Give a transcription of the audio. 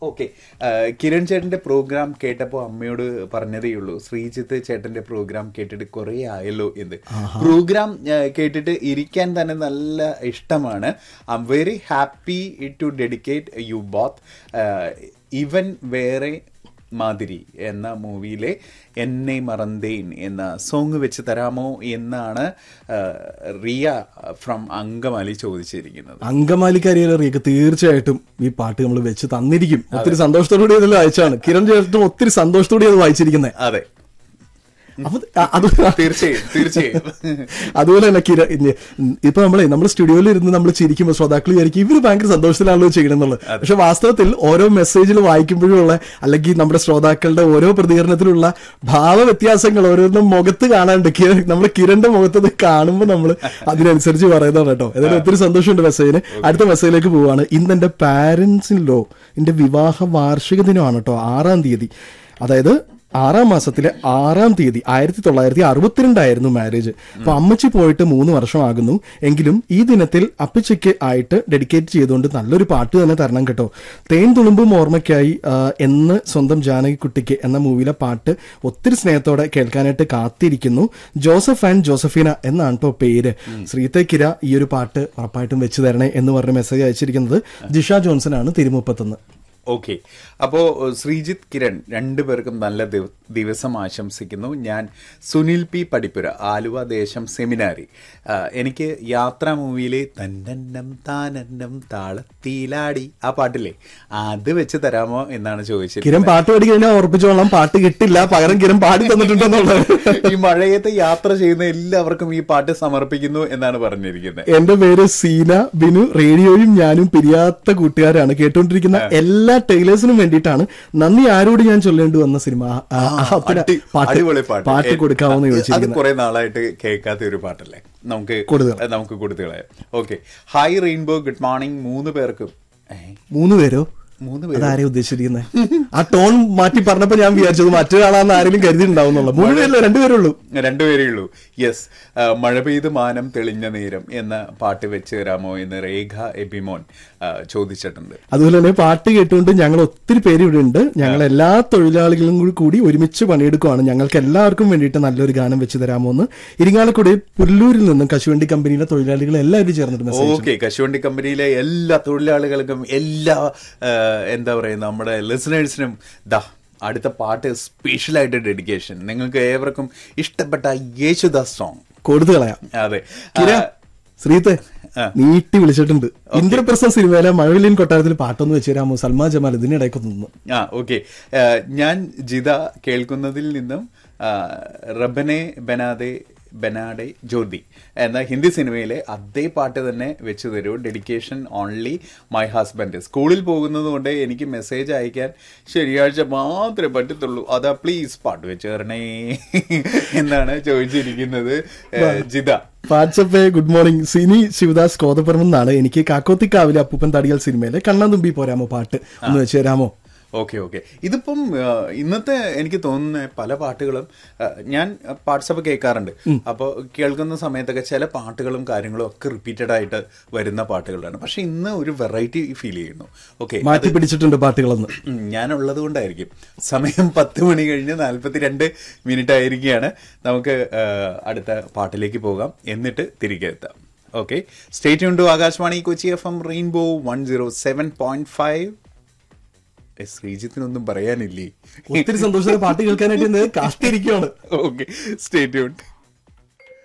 Okay Kiran ചേട്ടന്റെ programme കേട്ടപ്പോൾ അമ്മയോട് പറഞ്ഞതേ ഉള്ളൂ ശ്രീജിത്ത് ചേട്ടന്റെ പ്രോഗ്രാം കേട്ടിട്ട് കുറെ ആയല്ലോ എന്ന് പ്രോഗ്രാം കേട്ടിട്ട് ഇരിക്കാൻ തന്നെ നല്ല ഇഷ്ടമാണ് I'm very happy to dedicate you both even വേറെ മാതിരി എന്ന മൂവിയിലെ എന്നെ മറന്തേൻ എന്ന സോങ് വെച്ച് തരാമോ എന്നാണ് ആ, റിയ ഫ്രം അങ്കമാലി ചോദിച്ചിരിക്കുന്നത് അങ്കമാലിക്കാരിയുടെ റിയക്ക് തീർച്ചയായിട്ടും ഈ പാട്ട് നമ്മൾ വെച്ച് തന്നിരിക്കും ഒത്തിരി സന്തോഷത്തോടുകൂടി അതിൽ വായിച്ചാണ് കിരൺ ചേട്ടനും ഒത്തിരി സന്തോഷത്തോടെ അത് വായിച്ചിരിക്കുന്നത് അതെ അപ്പൊ അത് തീർച്ചയായും തീർച്ചയായും അതുപോലെ തന്നെ കിര ഇനി- ഇപ്പൊ നമ്മളെ നമ്മൾ സ്റ്റുഡിയോയിൽ ഇരുന്ന് നമ്മൾ ചിരിക്കുമ്പോൾ ശ്രോതാക്കൾ വിചാരിക്കും ഇവര് ഭയങ്കര സന്തോഷത്തിലാണല്ലോ ചെയ്യണമെന്നുള്ളത് പക്ഷെ വാസ്തവത്തിൽ ഓരോ മെസ്സേജിൽ വായിക്കുമ്പോഴുള്ള അല്ലെങ്കിൽ നമ്മുടെ ശ്രോതാക്കളുടെ ഓരോ പ്രതികരണത്തിലുള്ള ഭാവ വ്യത്യാസങ്ങൾ ഓരോന്നും മുഖത്ത് കാണാണ്ട് കിരൺ നമ്മുടെ കിരണിന്റെ മുഖത്ത് അത് കാണുമ്പോൾ നമ്മൾ അതിനനുസരിച്ച് പറയുന്നതാണ് കേട്ടോ ഏതായാലും ഒത്തിരി സന്തോഷമുണ്ട് മെസ്സേജിന് അടുത്ത മെസ്സേജിലേക്ക് പോവാണ് ഇന്ന് എന്റെ പാരന്റ്സിൻ ലോ എന്റെ വിവാഹ വാർഷിക ദിനമാണ് കേട്ടോ ആറാം തീയതി അതായത് ആറാം മാസത്തിലെ ആറാം തീയതി ആയിരത്തി തൊള്ളായിരത്തി അറുപത്തിരണ്ടായിരുന്നു മാരേജ് അപ്പൊ അമ്മച്ചി പോയിട്ട് മൂന്ന് വർഷമാകുന്നു എങ്കിലും ഈ ദിനത്തിൽ അപ്പച്ചയ്ക്ക് ആയിട്ട് ഡെഡിക്കേറ്റ് ചെയ്തുകൊണ്ട് നല്ലൊരു പാട്ട് തന്നെ തരണം കേട്ടോ തേൻ തുളുമ്പും ഓർമ്മയ്ക്കായി ആ, എന്ന് സ്വന്തം ജാനകിക്കുട്ടിക്ക് എന്ന മൂവിയിലെ പാട്ട് ഒത്തിരി സ്നേഹത്തോടെ കേൾക്കാനായിട്ട് കാത്തിരിക്കുന്നു ജോസഫ് ആൻഡ് ജോസഫീന എന്നാണ് ഇപ്പോൾ പേര് ശ്രീതക്കിര ഈ ഒരു പാട്ട് ഉറപ്പായിട്ടും വെച്ച് തരണേ എന്ന് പറഞ്ഞ മെസ്സേജ് അയച്ചിരിക്കുന്നത് ജിഷ ജോൺസൺ ആണ് തിരുമുപ്പത്തൊന്ന് ഓക്കെ അപ്പോ ശ്രീജിത്ത് കിരൺ രണ്ടുപേർക്കും നല്ല ദിവ- ദിവസം ആശംസിക്കുന്നു ഞാൻ സുനിൽ പി പടിപ്പുര ആലുവ ദേശം സെമിനാരി ആ, എനിക്ക് യാത്രാ മൂവിയിലെ തന്നന്നം താനന്നം താളത്തിലാടി ആ പാട്ടില്ലേ അത് വെച്ച് തരാമോ എന്നാണ് ചോദിച്ചത് കിരൺ പാട്ട് പാടി കഴിഞ്ഞാൽ ഉറപ്പിച്ചോളാം പാട്ട് കിട്ടില്ല പകരം കിരൺ പാടി തന്നിട്ടുണ്ടെന്നുള്ളത് ഈ മഴയത്ത് യാത്ര ചെയ്യുന്ന എല്ലാവർക്കും ഈ പാട്ട് സമർപ്പിക്കുന്നു എന്നാണ് പറഞ്ഞിരിക്കുന്നത് എന്റെ പേര് സീന ബിനു റേഡിയോയും ഞാനും പിരിയാത്ത കൂട്ടുകാരാണ് കേട്ടുകൊണ്ടിരിക്കുന്ന എല്ലാ ടൈലേഴ്സിനും വേണ്ടിയിട്ടാണ് നന്ദി ആരോട് ഞാൻ ചൊല്ലേണ്ടി വന്ന സിനിമ ആ, ആ, ആ, പിന്നെ അടി- പാട്ട് അടിപൊളി പാട്ട് പാട്ട് കൊടുക്കാമെന്ന് അത് ചോദിച്ചിരിക്കുന്നത് കുറെ നാളായിട്ട് കേൾക്കാത്ത ഒരു പാട്ടല്ലേ നമുക്ക് കൊടുത്തു. അത് നമുക്ക് കൊടുത്തു കളയാം okay hi rainbow good morning മൂന്ന് പേർക്കും ഏ, മൂന്ന് പേരോ മൂന്ന് അതാരെയും ഉദ്ദേശിച്ചിരിക്കുന്നത് ആ ടോൺ മാറ്റി പറഞ്ഞപ്പോ ഞാൻ വിചാരിച്ചത് മറ്റൊരാളാന്ന് ആരെങ്കിലും കരുതിയിട്ടുണ്ടാവുന്നുള്ള മൂന്ന് പേരില്ല രണ്ടുപേരുള്ളൂ രണ്ടുപേരേ ഉള്ളൂ യെസ് മഴ പെയ്ത് മാനം തെളിഞ്ഞ നേരം എന്ന പാട്ട് വെച്ച് തരാമോ എന്ന് രേഖ എബിമോൻ ആ, ചോദിച്ചിട്ടുണ്ട് അതുപോലെ തന്നെ പാട്ട് കേട്ടുകൊണ്ട് ഞങ്ങൾ ഒത്തിരി പേര് ഇവിടെ ഉണ്ട് ഞങ്ങൾ എല്ലാ തൊഴിലാളികളും കൂടി കൂടി ഒരുമിച്ച് പണിയെടുക്കുകയാണ് ഞങ്ങൾക്ക് എല്ലാവർക്കും വേണ്ടിയിട്ട് നല്ലൊരു ഗാനം വെച്ച് തരാമോ എന്ന് ഇരിങ്ങാലക്കുടി പുല്ലൂരിൽ നിന്നും കശുവണ്ടി കമ്പനിയിലെ തൊഴിലാളികൾ എല്ലാവരും ചേർന്നിട്ട് മെസ്സേജ് ഓക്കെ കശുവണ്ടി കമ്പനിയിലെ എല്ലാ തൊഴിലാളികൾക്കും എല്ലാ ആ, എന്താ പറയുക നമ്മുടെ ലിസണേഴ്സിനും ദാ അടുത്ത പാട്ട് സ്പെഷ്യലായിട്ട് ഡെഡിക്കേഷൻ നിങ്ങൾക്ക് ഏവർക്കും ഇഷ്ടപ്പെട്ട യേശുദാസ് സോങ് കൊടുത്തു കളയാം അതെ കിര ആ, ശ്രീത്തെ ആ. നീട്ടി വിളിച്ചിട്ടുണ്ട് ഇന്ദ്രപ്രസ്ഥ സിനിമയിലെ മഴവില്ലിൻ കൊട്ടാരത്തിൽ പാട്ടൊന്ന് വെച്ച് തരാമോ സൽമാൻ ജമാൽ ഇതിനിടയ്ക്ക് നിന്നു ആ ഓക്കെ ഞാൻ ജിത കേൾക്കുന്നതിൽ നിന്നും ആ, റബനെ ബനാദെ ബനാഡെ ജ്യോതി എന്ന ഹിന്ദി സിനിമയിലെ അതേ പാട്ട് തന്നെ വെച്ച് തരൂ ഡെഡിക്കേഷൻ ഓൺലി മൈ ഹസ്ബൻഡ് സ്കൂളിൽ പോകുന്നത് കൊണ്ട് എനിക്ക് മെസ്സേജ് അയക്കാൻ ശനിയാഴ്ച മാത്രമേ പറ്റത്തുള്ളൂ അതാ പ്ലീസ് പാട്ട് വെച്ച് തരണേ എന്നാണ് ചോദിച്ചിരിക്കുന്നത് ഏ, Jitha WhatsApp good morning Sini Sivadas Kothappuram എന്നാണ് എനിക്ക് കാക്കോത്തിക്കാവിലെ അപ്പൂപ്പൻ തടിയൽ സിനിമയിലെ കണ്ണാതുമ്പി പോരാമോ പാട്ട് ഒന്ന് വെച്ച് തരാമോ ഓക്കെ ഓക്കെ ഇതിപ്പം ആ, ഇന്നത്തെ എനിക്ക് തോന്നുന്ന പല പാട്ടുകളും ആ, ഞാൻ വാട്സപ്പ് കേൾക്കാറുണ്ട് അപ്പോൾ കേൾക്കുന്ന സമയത്തൊക്കെ ചില പാട്ടുകളും കാര്യങ്ങളും ഒക്കെ റിപ്പീറ്റഡ് ആയിട്ട് വരുന്ന പാട്ടുകളാണ് പക്ഷെ ഇന്ന് ഒരു വെറൈറ്റി ഫീൽ ചെയ്യുന്നു ഓക്കെ മാറ്റി പിടിച്ചിട്ടുണ്ട് പാട്ടുകളെന്ന് ഞാനുള്ളത് കൊണ്ടായിരിക്കും സമയം പത്ത് മണി കഴിഞ്ഞ് നാൽപ്പത്തി രണ്ട് മിനിറ്റ് ആയിരിക്കുകയാണ് നമുക്ക് ആ, അടുത്ത പാട്ടിലേക്ക് പോകാം എന്നിട്ട് തിരികെ എത്താം okay stay tuned to Akashvani Kochi F M rainbow one zero seven point five ശ്രീജിത്തിനൊന്നും പറയാനില്ലേ ഒത്തിരി സന്തോഷത്തോടെ പാട്ട് കേൾക്കാനായിട്ട് ഇന്ന് കാത്തിരിക്കുകയാണ് ഓക്കെ സ്റ്റേ ട്യൂൺഡ്